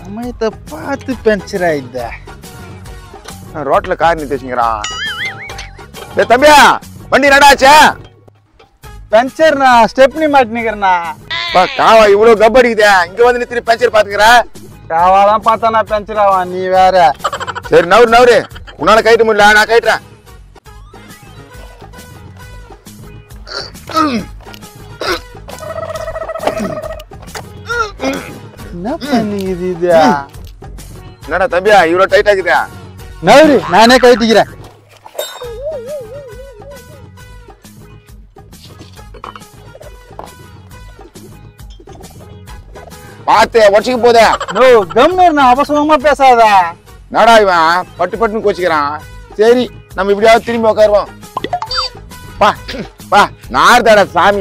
சமயத்தை பார்த்து பஞ்சர் ஆயிடுதா ரோட்ல கார் நிறுத்தி வச்சுக்கிறான் டேய் தம்பியா வண்டி நடாச்சே பஞ்சர்ண்ணா ஸ்டெப்னி மாட்டினுக்கிறண்ணா பா காவா இவ்வளவு கப் அடிக்குதே இங்க வந்து நிறுத்தி பஞ்சர் பாத்துக்கிற காவாலாம் பார்த்தானா பஞ்சர் ஆவான் நீ வேற சரி நவுரு நவுரு உன்னால கைட்டு முடியல நான் கைட்டுறேன் என்ன பண்ணிக்குது இது என்னடா தம்பியா இவ்வளவு டைட் ஆகுதா நவரு நானே கழட்டிக்கிறேன் பாத்து உடச்சிக்க போதே நோ கம்னர் நான் அவசரமா பேசாதா நாடா இவன் பட்டு பட்டுன்னு கோச்சிக்கிறான் சரி நம்ம இப்படியாவது திரும்பி உட்காருவோம் பா பா நார்தாடா சாமி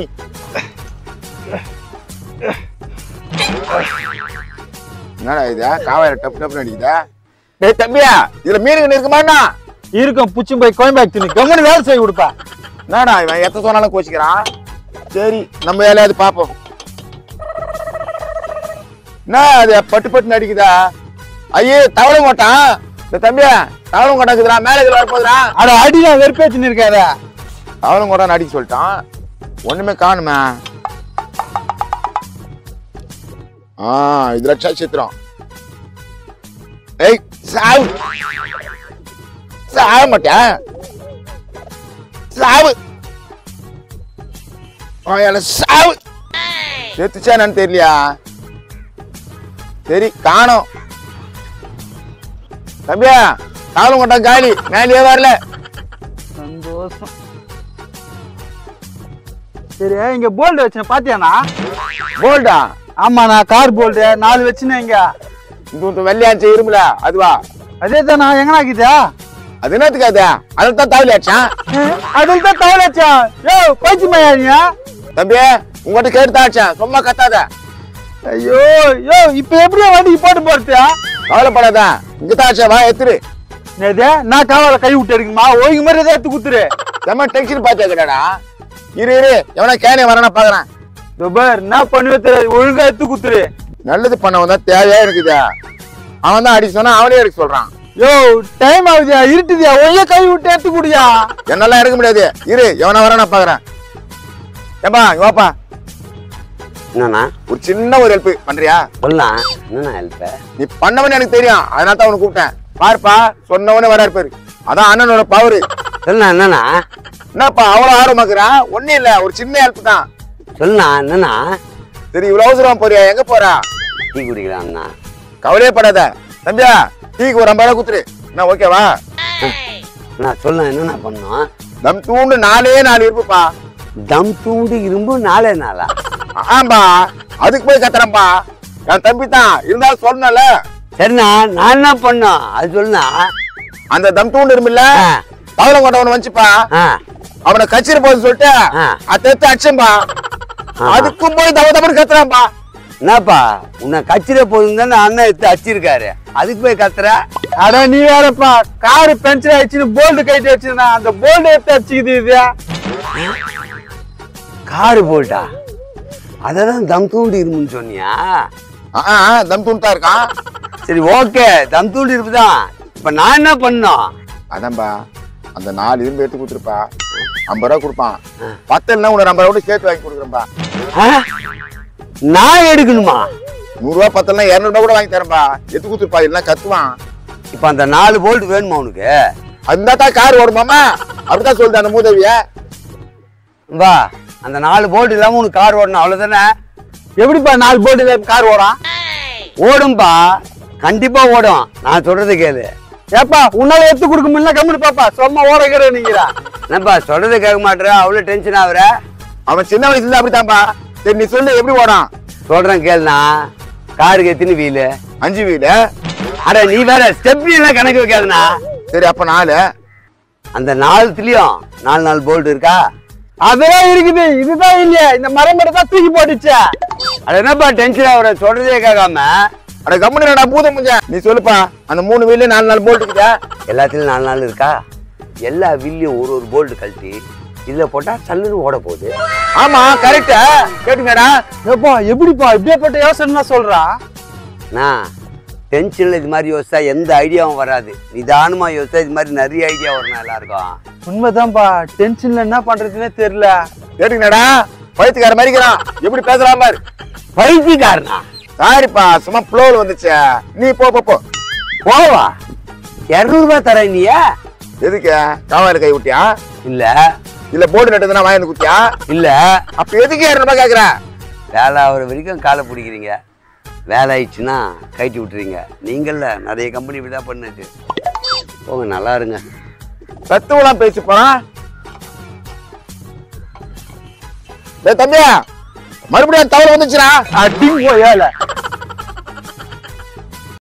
என்னடா இது காவாயில டப்பு டப்பு அடிக்குதா டேய் தம்பியா இதுல மீனுங்க இருக்குமாண்ணா இருக்கும் புச்சு போய் கோயம்பாக் தின்னு கம்முன்னு வேலை செய்ய கொடுப்பா என்னடா இவன் எத்த சொன்னாலும் கோச்சிக்கிறான் சரி நம்ம வேலையாவது பார்ப்போம் என்ன அது பட்டு பட்டு அடிக்குதா ஐயே தவளை மாட்டான் இந்த தம்பியா தவளை கொட்டாக்குதுடா மேலே இதுல வரப்போதுடா அட அடினா வெறுப்பேச்சுன்னு இருக்காத அவளும் கூட அடிக்க சொல்லிட்டான் ஒண்ணுமே காணுமே ஆ இது லட்சா சித்திரம் ஏய் சாவு சாவ மாட்டேன் சாவு ஆயால சாவு செத்துச்சா என்னன்னு தெரியலையா சரி காணோம் தம்பியா தாவலம் கொட்டா காலி மேலேயே வரல சந்தோஷம் சரி இங்க போல்டு வச்சேன் பாத்தியாண்ணா போல்டா ஆமாண்ணா கார் போல்டு நாலு வச்சுனேன் இங்க இந்த இந்த வெள்ளையாச்சு இரும்புல அதுவா அதே தானா எங்கண்ணா இருக்குதா அது என்னத்துக்கு அது அதில் தான் தவளை அடிச்சான் அதில் தான் தவளாச்சா யோ போச்சு மயானியா தம்பி உங்ககிட்ட கேட்டு தான் அடிச்சேன் சும்மா கத்தாத ஐயோ யோ இப்ப எப்படியா வண்டிக்கு போட்டு போறது கவலைப்படாத இங்க தான் அடிச்சா வா எத்துரு நேதே நான் காவல கை விட்டு இருக்குமா ஒழுங்கு மாதிரி ஏதாவது எடுத்து குத்துரு செம்ம டென்ஷன் பார்த்து கேட்டாடா இரு இரு எவனா கேனே வரானா பாக்குறேன் துபர் என்ன பண்ணுவே தெரியாது ஒழுங்கா எடுத்து குத்துரு நல்லது பண்ணவன் தான் தேவையா இருக்குது அவன் தான் அடிக்க சொன்னா அவனே எடுக்க சொல்றான் யோ டைம் ஆகுதியா இருட்டுதியா ஒழுங்கா கை விட்டு எடுத்து குடியா என்னால எடுக்க முடியாது இரு எவனா வரானா பாக்குறேன் ஏப்பா இங்க வாப்பா என்னண்ணா ஒரு சின்ன ஒரு ஹெல்ப் பண்றியா சொல்லலாம் என்னண்ணா ஹெல்ப் நீ பண்ணவனு எனக்கு தெரியும் அதனால தான் அவனை கூப்பிட்டேன் பாருப்பா சொன்னவனே வராரு பாரு அதான் அண்ணனோட பவரு சொல்லலாம் என்னண்ணா என்னப்பா அவ்வளவு ஆர்வமாக்குறான் ஒண்ணும் இல்ல ஒரு சின்ன ஹெல்ப் தான் சொல்லலாம் என்னண்ணா சரி இவ்வளவு அவசரமா போறியா எங்க போறா டீ குடிக்கலாம்ண்ணா கவலையே படாத தம்பியா டீக்கு ஒரு ஐம்பது ரூபா குத்துரு என்ன ஓகேவா அண்ணா சொல்லலாம் என்னண்ணா பண்ணோம் நம் தூண்டு நாலே நாலு இருப்புப்பா தம் தூண்டு இரும்பு நாலே நாளா ஆம்பா அதுக்கு போய் கத்துறேன்ப்பா என் தம்பி தான் இருந்தாலும் சொல்லணும்ல சரிண்ணா நான் என்ன பண்ணோம் அது சொல்லுண்ணா அந்த தம் தூண்டு இருமில்ல ஆ. தவளை கொண்டவனை வந்துச்சுப்பா ஆ அவனை கச்சிரு போகுதுன்னு சொல்லிட்டு ஆ. அதை எடுத்து அடிச்சேன்பா ஆ. அதுக்கும் போய் தவ தவறு கத்துறான்பா என்னப்பா உன்னை கச்சிர போதும் தானே அண்ணன் எடுத்து அடிச்சிருக்காரு அதுக்கு போய் கத்துற அட நீ வேறப்பா காரு பஞ்சர் ஆயிடுச்சுன்னு போல்டு கைட்டு வச்சிருந்தா அந்த போல்டு எடுத்து அடிச்சுக்குது இது காரு போட்டா அததான் தம் தூண்டு இரும்புன்னு சொன்னியா ஆ, ஆ, தம் தூண்டு தான் இருக்கான் சரி ஓகே தம் தூண்டு இரும்பு தான் இப்ப நான் என்ன பண்ணோம் அதான்பா அந்த நாலு இரும்பு எடுத்து கொடுத்துருப்பா ஐம்பது ரூபா கொடுப்பான் பத்தல்னா உனக்கு ஐம்பது ரூபா சேர்த்து வாங்கி கொடுக்குறேன்பா ஆ? நான் எடுக்கணுமா நூறுரூவா பத்தல்னா இரநூறுபா கூட வாங்கி தரேன்பா எடுத்து கொடுத்துருப்பா இல்லைன்னா கத்துவான் இப்ப அந்த நாலு போல்ட் வேணுமா உனக்கு அந்த தான் கார் ஓடுமாமா அப்படிதான் சொல்லுது அந்த மூதவிய வா அந்த நாலு போல்ட் இல்லாம உனக்கு கார் ஓடணும் அவ்வளவுதானே எப்படிப்பா நாலு போல்டு கார் ஓடான் ஓடும்பா கண்டிப்பா ஓடும் நான் சொல்றது கேளு ஏப்பா உன்னால எடுத்து கொடுக்க முடியல கம்முனு பாப்பா சும்மா ஓடக்கிற நீங்கிறா என்னப்பா சொல்றது கேட்க மாட்டேற அவ்வளவு டென்ஷன் ஆகுற அவன் சின்ன வயசுல இருந்து அப்படித்தான்ப்பா சரி நீ சொல்லு எப்படி ஓடான் சொல்றேன் கேளுண்ணா காருக்கு எத்தனை வீலு அஞ்சு வீடு அட நீ வேற ஸ்டெப்னி எல்லாம் கணக்கு வைக்காதுண்ணா சரி அப்ப நாலு அந்த நாலுத்துலயும் நாலு நாலு போல்ட் இருக்கா அதெல்லாம் இருக்குது இதுதான் இல்லையா இந்த மரம் மட்டும் தான் தூக்கி போட்டுச்சே அட என்னப்பா டென்ஷன் ஆகுற சொல்றதே கேட்காம அட கம்முனு என்னடா பூதம் முஞ்ச நீ சொல்லுப்பா அந்த மூணு வீல்ல நாலு நாலு போல்ட் இருக்குதா எல்லாத்துலயும் நாலு நாள் இருக்கா எல்லா வீல்லையும் ஒரு ஒரு போல்ட் கழட்டி இதுல போட்டா சல்லுன்னு ஓட போகுது ஆமா கரெக்டா கேட்டுங்கடா ஏப்பா எப்படிப்பா இப்படியேப்பட்ட யோசனை சொல்றா நான் டென்ஷனில் இது மாதிரி யோசிச்சா எந்த ஐடியாவும் வராது நிதானமாக யோசிச்சா இது மாதிரி நிறைய ஐடியா வரும் எல்லாருக்கும் உண்மைதான்ப்பா டென்ஷன்ல என்ன பண்றதுன்னே தெரியல கேட்டுங்கடா பைத்துக்கார மாதிரிக்கிறான் எப்படி பேசுறான் பாரு பைத்தியக்காரனா சாரிப்பா சும்மா ஃப்ளோவில் வந்துச்சு நீ போ போ போ போவா இரநூறுபா தரேன் நீயா எதுக்கு காவாயில கை விட்டியா இல்ல இல்ல போர்டு நட்டுதுன்னா வாங்கி குத்தியா இல்ல அப்ப எதுக்கு இரநூறுபா கேக்குற வேலை ஆகிற வரைக்கும் காலை பிடிக்கிறீங்க வேலை ஆயிடுச்சுன்னா கைட்டி விட்டுறீங்க நீங்கள்ல நிறைய கம்பெனி இப்படி தான் பண்ணுது போங்க நல்லா இருங்க தத்துவலாம் பேசி போறான் டேய் தம்பியா மறுபடியும் தவறு வந்துச்சுடா அடிங்க போய் ஏல